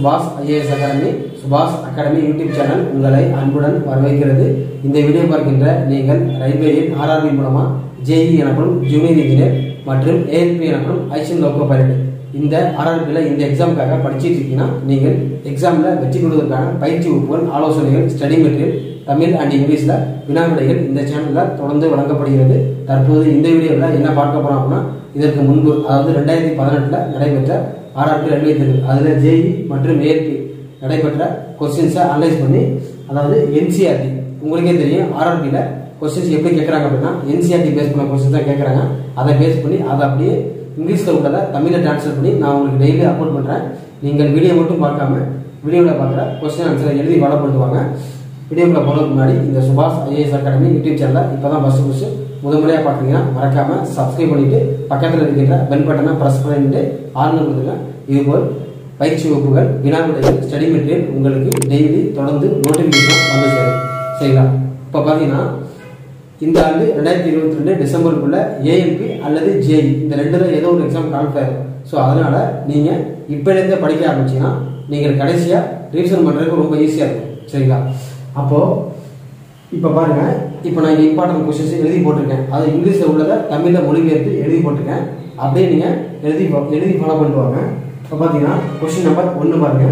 சுபாஷ் IAS academy Subash academy YouTube channel உங்களை அன்புடன் வரவேற்கிறது இந்த வீடியோ பார்க்கின்ற நீங்கள் ரயில்வேயின் ஆர்ஆர்பி மூலமா ஜேஇ எனப்படும் ஜூனியர் இன்ஜினியர் மற்றும் ஏஎல்பி எனப்படும் ஐசிஎன் லோக்கோ பைலட் இந்த ஆர்ஆர்பியில் இந்த எக்ஸாமுக்காக படிச்சிட்டு இருக்கீங்கன்னா நீங்கள் எக்ஸாமில் வெற்றி பெறுவதற்கான பயிற்சி வகுப்புகள் ஆலோசனைகள் ஸ்டடி மெட்டீரியல் தமிழ் அண்ட் இங்கிலீஷில் வினாவிடைகள் இந்த சேனலில் தொடர்ந்து வழங்கப்படுகிறது தற்போது இந்த வீடியோவில் என்ன பார்க்க போறோம் அப்படின்னா இதற்கு முன்பு அதாவது ரெண்டாயிரத்தி பதினெட்டில் நடைபெற்ற ஆர்ஆர்பி ரயில்வே தேர்வு அதில் ஜேஇ மற்றும் ஏஎல்பி நடைபெற்ற கொஸ்டின்ஸை அனலைஸ் பண்ணி அதாவது என்சிஆர்டி உங்களுக்கே தெரியும் ஆர்ஆர்பியில் கொஸ்டின்ஸ் எப்படி கேட்குறாங்க அப்படின்னா என்சிஆர்டி பேஸ் பண்ண கொஸ்டின்ஸ் தான் கேட்குறாங்க அதை பேஸ் பண்ணி அதை அப்படியே இங்கிலீஷில் உள்ளதை தமிழில் டிரான்ஸ்லேட் பண்ணி நான் உங்களுக்கு டெய்லி அப்லோட் பண்ணுறேன் நீங்கள் வீடியோ மட்டும் பார்க்காம வீடியோவில் பார்க்குற கொஸ்டின் ஆன்சரை எழுதி ஃபாலோ பண்ணிட்டு வாங்க வீடியோக்குள்ள போகிறதுக்கு முன்னாடி இந்த சுபாஷ் ஐஏஎஸ் அகாடமி யூடியூப் சேனலை இப்போ தான் ஃபஸ்ட்டு ஃபஸ்ட்டு முதல் முறையாக பார்க்குறீங்கன்னா மறக்காம சப்ஸ்கிரைப் பண்ணிட்டு பக்கத்தில் இருக்கின்ற பெல் பட்டனை ப்ரெஸ் பண்ணிட்டு ஆள்னு கொடுத்துங்க இதுபோல் பயிற்சி வகுப்புகள் வினாவிடைகள் ஸ்டடி மெட்டீரியல் உங்களுக்கு டெய்லி தொடர்ந்து நோட்டிஃபிகேஷன் வந்து சேரும் சரிங்களா இப்போ பார்த்தீங்கன்னா இந்த ஆண்டு ரெண்டாயிரத்தி இருபத்தி ரெண்டு டிசம்பருக்குள்ள ஏஎம்பி அல்லது ஜேஇ இந்த ரெண்டுல ஏதோ ஒரு எக்ஸாம் குவாலிஃபை ஆகும் ஸோ அதனால நீங்க இப்போலேருந்தே படிக்க ஆரம்பிச்சீங்கன்னா நீங்கள் கடைசியா ரிவிஷன் பண்றதுக்கு ரொம்ப ஈஸியா இருக்கும் சரிங்களா அப்போ இப்போ பாருங்க இப்போ நான் இங்கே இம்பார்ட்டன்ட் கொஸ்டின்ஸ் எழுதி போட்டிருக்கேன் அது இங்கிலீஷில் உள்ளதை தமிழில் மொழிபெயர்த்து எழுதி போட்டிருக்கேன் அப்படியே நீங்கள் எழுதி எழுதி ஃபாலோ பண்ணிட்டு வாங்க இப்போ பார்த்தீங்கன்னா கொஸ்டின் நம்பர் ஒன்று பாருங்க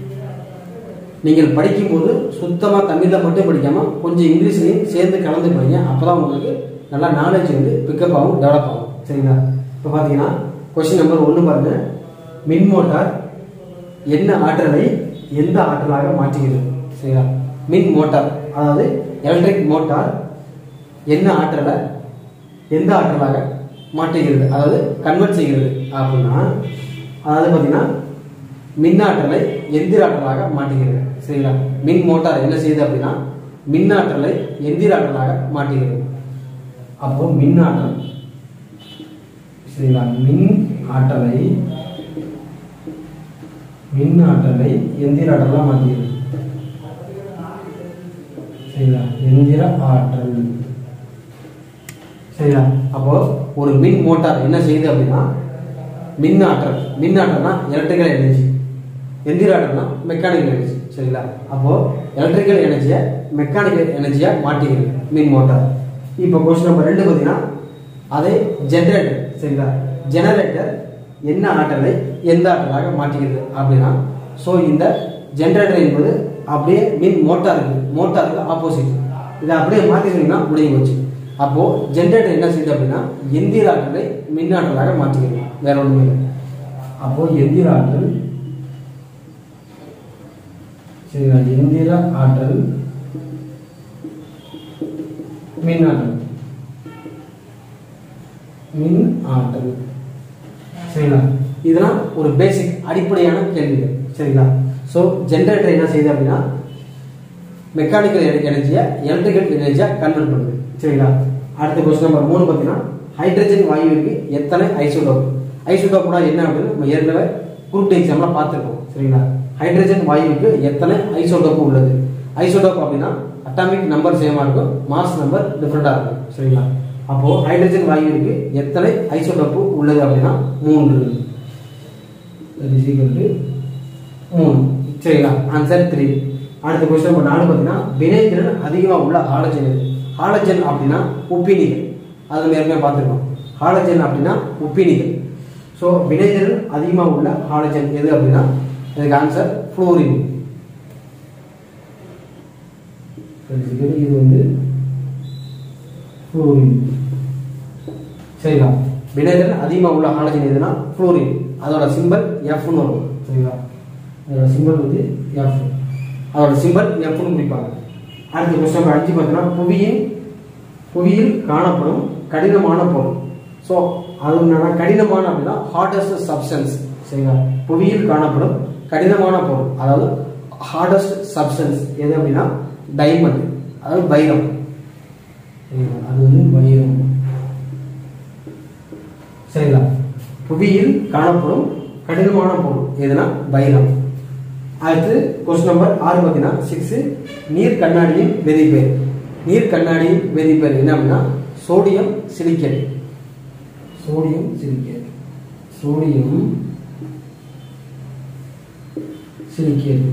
நீங்கள் படிக்கும்போது சுத்தமாக தமிழில் மட்டும் படிக்காமல் கொஞ்சம் இங்கிலீஷ்லையும் சேர்ந்து கலந்து படிங்க அப்போ தான் உங்களுக்கு நல்லா நாலேஜ் வந்து பிக்கப் ஆகும் டெவலப் ஆகும் சரிங்களா இப்போ பார்த்தீங்கன்னா கொஸ்டின் நம்பர் ஒன்று பாருங்க மின் மோட்டார் என்ன ஆற்றலை எந்த ஆற்றலாக மாற்றுகிறது சரிங்களா மின் மோட்டார் அதாவது எலக்ட்ரிக் மோட்டார் என்ன ஆற்றலை எந்த ஆற்றலாக மாற்றுகிறது அதாவது கன்வெர்ட் செய்கிறது அப்படின்னா அதாவது பார்த்தீங்கன்னா மின் ஆற்றலை எந்திர ஆற்றலாக மாற்றுகிறது சரிங்களா மின் மோட்டார் என்ன செய்யுது அப்படின்னா மின் ஆற்றலை எந்திர ஆற்றலாக மாற்றுகிறது அப்போ மின் ஆற்றல் சரிங்களா மின் ஆற்றலை மின் ஆற்றலை எந்திர ஆற்றலாக மாற்றுகிறது சரிங்களா எந்திர ஆற்றல் சரிங்களா அப்போ ஒரு மின் மோட்டார் என்ன செய்யுது அப்படின்னா மின் ஆற்றல் மின் ஆற்றல்னா எலக்ட்ரிக்கல் எனர்ஜி எந்திர ஆற்றல்னா மெக்கானிக்கல் எனர்ஜி சரிங்களா அப்போ எலக்ட்ரிக்கல் எனர்ஜியை மெக்கானிக்கல் எனர்ஜியா மாட்டிக்கிறது மின் மோட்டார் இப்போ கொஸ்டின் நம்பர் ரெண்டு பார்த்தீங்கன்னா அதே ஜெனரேட்டர் சரிங்களா ஜெனரேட்டர் என்ன ஆற்றலை எந்த ஆற்றலாக மாற்றுகிறது அப்படின்னா ஸோ இந்த ஜெனரேட்டர் என்பது அப்படியே மின் மோட்டாருக்கு மோட்டாருக்கு ஆப்போசிட் இதை அப்படியே மாற்றிக்கிட்டீங்கன்னா முடிவு வச்சு அப்போ ஜென்ரேட்டர் என்ன செய்யுது அப்படின்னா எந்திர ஆற்றலை மின் ஆற்றலாக மாற்றுகிறது வேற ஒன்றுமே இல்லை அப்போ எந்திர ஆற்றல் சரிங்களா எந்திர ஆற்றல் மின் ஆற்றல் மின் ஆற்றல் சரிங்களா இதெல்லாம் ஒரு பேசிக் அடிப்படையான கேள்விகள் சரிங்களா ஸோ ஜென்ரேட்டர் என்ன செய்யுது அப்படின்னா மெக்கானிக்கல் எனர்ஜியை எலக்ட்ரிக்கல் எனர்ஜியா கன்வெர்ட் பண்ணுது சரிங்களா அடுத்த கொஸ்டின் நம்பர் மூணு பார்த்தீங்கன்னா ஹைட்ரஜன் வாயுவிற்கு எத்தனை ஐசோடோப் ஐசோடோப்னா என்ன அப்படின்னு நம்ம ஏற்கனவே குரூப் எக்ஸாம்ல பார்த்துருக்கோம் சரிங்களா ஹைட்ரஜன் வாயுவுக்கு எத்தனை ஐசோடோப் உள்ளது ஐசோடோப் அப்படின்னா அட்டாமிக் நம்பர் சேமா இருக்கும் மாஸ் நம்பர் டிஃப்ரெண்டா இருக்கும் சரிங்களா அப்போ ஹைட்ரஜன் வாயுவிற்கு எத்தனை ஐசோடோப்பு உள்ளது அப்படின்னா மூன்று மூணு சரிங்களா ஆன்சர் த்ரீ அடுத்த கொஸ்டின் நம்பர் நாலு பார்த்தீங்கன்னா வினைத்திறன் அதிகமாக உள்ள ஹாலஜன் எது ஹாலஜன் அப்படின்னா உப்பினிகள் அது நம்ம ஏற்கனவே பார்த்துருக்கோம் ஹாலஜன் அப்படின்னா உப்பினிகள் ஸோ வினைத்திறன் அதிகமாக உள்ள ஹாலஜன் எது அப்படின்னா இதுக்கு ஆன்சர் ஃப்ளோரின் இது வந்து ஃப்ளோரின் சரிங்களா வினைத்திறன் அதிகமாக உள்ள ஹாலஜன் எதுனா ஃப்ளோரின் அதோட சிம்பல் எஃப்னு வரும் சரிங்களா அதோட சிம்பல் வந்து எஃப் அதோட சிம்பல் எஃப்னு குறிப்பாங்க அடுத்த கொஸ்டின் நம்பர் அஞ்சு பார்த்தீங்கன்னா புவியின் புவியில் காணப்படும் கடினமான பொருள் ஸோ அது என்னன்னா கடினமான அப்படின்னா ஹார்டஸ்ட் சப்ஸ்டன்ஸ் சரிங்களா புவியில் காணப்படும் கடினமான பொருள் அதாவது ஹார்டஸ்ட் சப்ஸ்டன்ஸ் எது அப்படின்னா டைமண்ட் அதாவது வைரம் அது வந்து வைரம் சரிங்களா புவியில் காணப்படும் கடினமான பொருள் எதுனா வைரம் அடுத்து கொஸ்டின் நம்பர் ஆறு பார்த்தீங்கன்னா சிக்ஸ் நீர் கண்ணாடியின் வெதிப்பேர் நீர் கண்ணாடியின் வெதிப்பேர் என்ன அப்படின்னா sodium silicate sodium silicate sodium silicate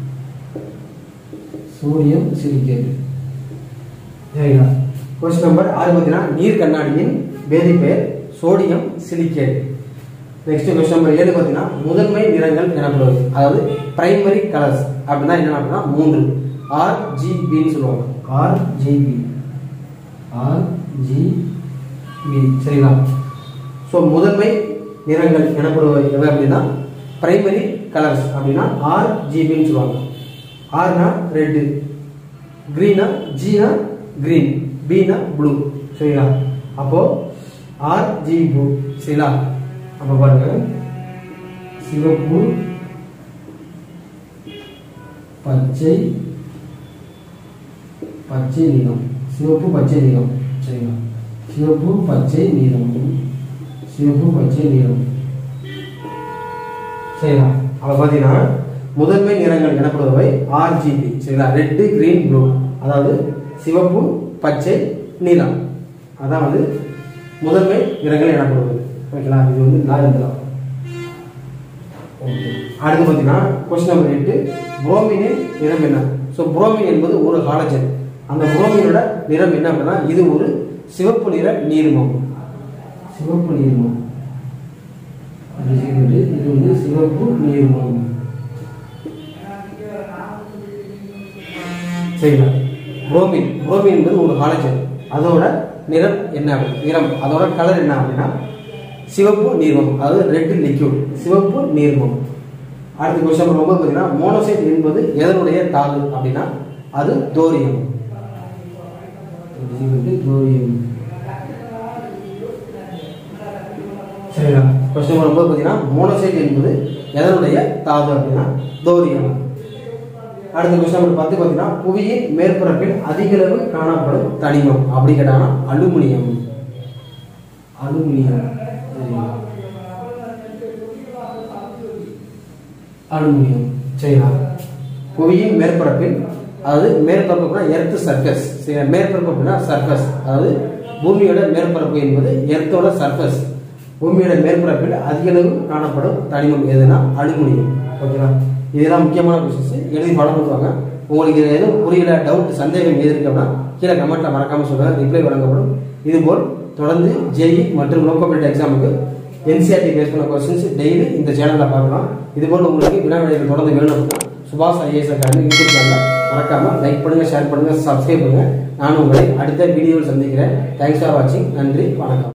sodium silicate சரிங்களா கொஸ்டின் நம்பர் ஆறு பார்த்தீங்கன்னா நீர் கண்ணாடியின் வேதிப்பெயர் sodium silicate next question number ஏழு பார்த்தீங்கன்னா முதன்மை நிறங்கள் எனப்படுவது அதாவது பிரைமரி கலர்ஸ் அப்படின்னா என்ன அப்படின்னா மூன்று ஆர் ஜிபின்னு சொல்லுவாங்க ஆர் ஜிபி ஆர் ஜிபி சரிங்களா ஸோ முதன்மை நிறங்கள் எனப்படுவது எவை அப்படின்னா பிரைமரி கலர்ஸ் அப்படின்னா ஆர் ஜிபின்னு சொல்லுவாங்க ஆர்னா ரெட்டு க்ரீனா ஜீனா க்ரீன் பீனா ப்ளூ சரிங்களா அப்போ ஆர் ஜி ப்ளூ சரிங்களா அப்போ பாருங்க சிவப்பு பச்சை பச்சை நீலம் சிவப்பு பச்சை நீலம் சரிங்களா சிவப்பு பச்சை நீலம் சிவப்பு பச்சை நீலம் சரிங்களா அப்போ பார்த்தீங்கன்னா முதன்மை நிறங்கள் எனப்படுபவை ஆர்ஜிபி சரிங்களா ரெட்டு கிரீன் ப்ளூ அதாவது சிவப்பு பச்சை நீலம் அதான் வந்து முதன்மை நிறங்கள் எனப்படுவது ஓகேங்களா இது வந்து நான் எழுதலாம் ஓகே அடுத்து பார்த்தீங்கன்னா கொஸ்டின் நம்பர் எட்டு புரோமினின் நிறம் என்ன ஸோ புரோமின் என்பது ஒரு ஹாலஜன் அந்த புரோமினோட நிறம் என்ன அப்படின்னா இது ஒரு சிவப்பு நிற நீர்மம் சிவப்பு நீர்மம் இது வந்து சிவப்பு நீர்மம் சரிங்களா புரோமின் புரோமின் என்பது ஒரு ஹாலஜன் அதோட நிறம் என்ன அப்படி- நிறம் அதோட கலர் என்ன அப்படின்னா சிவப்பு நீர்மம் அதாவது ரெட் லிக்யூட் சிவப்பு நீர்மம் அடுத்த கொஸ்டின் நம்பர் ஒன்பது பார்த்தீங்கன்னா மோனோசைட் என்பது எதனுடைய தாது அப்படின்னா அது தோரியம் இது வந்து தோரியம் சரிங்களா கொஸ்டின் நம்பர் ஒன்பது பார்த்தீங்கன்னா மோனோசைட் என்பது எதனுடைய தாது அப்படின்னா தோரியம் அடுத்த கொஸ்டின் நம்பர் பத்து பார்த்தீங்கன்னா புவியின் மேற்பரப்பில் அதிக அளவு காணப்படும் தனிமம் அப்படி கேட்டாங்கன்னா அலுமினியம் அலுமினியம் சரிங்களா அலுமினியம் சரிங்களா புவியின் மேற்பரப்பில் அதாவது மேற்பரப்பு அப்படின்னா எர்த் சர்ஃபேஸ் சரிங்களா மேற்பரப்பு அப்படின்னா சர்ஃபேஸ் அதாவது பூமியோட மேற்பரப்பு என்பது எர்த்தோட சர்ஃபேஸ் பூமியோட மேற்பரப்பில் அதிக அளவு காணப்படும் தனிமம் எதுனா அலுமினியம் ஓகேவா இதெல்லாம் முக்கியமான கொஸ்டின்ஸ் எழுதி படம் பண்ணுவாங்க உங்களுக்கு இது எதுவும் புரியல டவுட் சந்தேகம் எது இருக்கு அப்படின்னா கீழே கமெண்ட்ல மறக்காம சொல்லுங்க ரிப்ளை வழங்கப்படும் இதுபோல் தொடர்ந்து ஜேஇ மற்றும் லோக்கல் எக்ஸாமுக்கு என்சிஆர்டி பேஸ் பண்ண கொஸ்டின்ஸ் டெய்லி இந்த சேனலில் பார்க்கலாம் இதுபோல் உங்களுக்கு வினா விடைகள் தொடர்ந்து வேணும் அப்படின்னா சுபாஷ் ஐஏஎஸ் அகாடமி யூடியூப் சேனலை மறக்காம லைக் பண்ணுங்க ஷேர் பண்ணுங்க சப்ஸ்கிரைப் பண்ணுங்க நான் உங்களை அடுத்த வீடியோவில் சந்திக்கிறேன் தேங்க்ஸ் ஃபார் வாட்சிங் நன்றி வணக்கம்